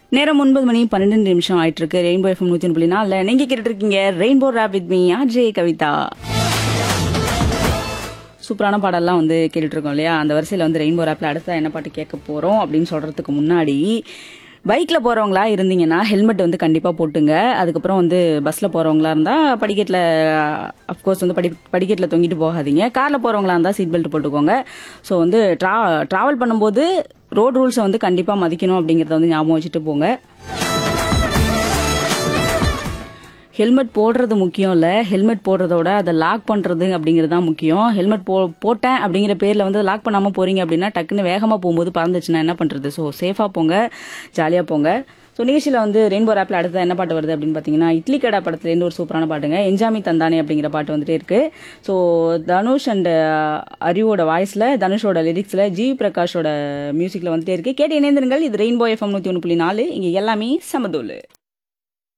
நேரம் ஒன்பது மணி பன்னெண்டு நிமிஷம் ஆயிட்டு இருக்கு ரெயின்போ எஃப்எம் நூத்தி ஒன்று புள்ளி நாலில் நீங்க கேட்டுட்டு இருக்கீங்க rainbow rap with me RJ Kavitha சூப்பரான பாடல்லாம் வந்து கேட்டுட்டு இருக்கோம் இல்லையா அந்த வரிசையில் வந்து ரெயின்போ ரேப்ல அடுத்த என்ன பாட்டு கேட்க போறோம் அப்படின்னு சொல்றதுக்கு முன்னாடி பைக்கில் போகிறவங்களா இருந்தீங்கன்னா ஹெல்மெட் வந்து கண்டிப்பாக போட்டுங்க அதுக்கப்புறம் வந்து பஸ்ஸில் போகிறவங்களா இருந்தால் படிக்கட்டில் அஃப்கோர்ஸ் வந்து படி படிக்கட்டில் தொங்கிட்டு போகாதீங்க காரில் போகிறவங்களா இருந்தால் சீட் பெல்ட் போட்டுக்கோங்க ஸோ வந்து ட்ரா ட்ராவல் பண்ணும்போது ரோட் ரூல்ஸை வந்து கண்டிப்பாக மதிக்கணும் அப்படிங்கிறத வந்து ஞாபகம் வச்சுட்டு போங்க ஹெல்மெட் போடுறது முக்கியம் இல்லை ஹெல்மெட் போடுறதோட அதை லாக் பண்ணுறது அப்படிங்கிறது தான் முக்கியம் ஹெல்மெட் போ போட்டேன் அப்படிங்கிற பேரில் வந்து லாக் பண்ணாமல் போறீங்க அப்படின்னா டக்குன்னு வேகமாக போகும்போது பறந்துச்சுன்னா என்ன பண்ணுறது ஸோ சேஃபாக போங்க ஜாலியாக போங்க ஸோ நிகழ்ச்சியில் வந்து ரெயின்போ ஆப்பில் அடுத்த என்ன பாட்டு வருது அப்படின்னு பார்த்தீங்கன்னா இட்லி கடா படத்துலேருந்து ஒரு சூப்பரான பாட்டுங்க என்ஜாமி தந்தானே அப்படிங்கிற பாட்டு வந்துட்டே இருக்கு ஸோ தனுஷ் அண்ட் அரியோட வாய்ஸில் தனுஷோட லிரிக்ஸில் ஜி பிரகாஷோட மியூசிக்கில் வந்துட்டே இருக்கு கேட்டு இணைந்திருங்கள் இது ரெயின்போ எஃப்எம் நூற்றி ஒன்று புள்ளி நாலு இங்கே எல்லாமே சமதூள்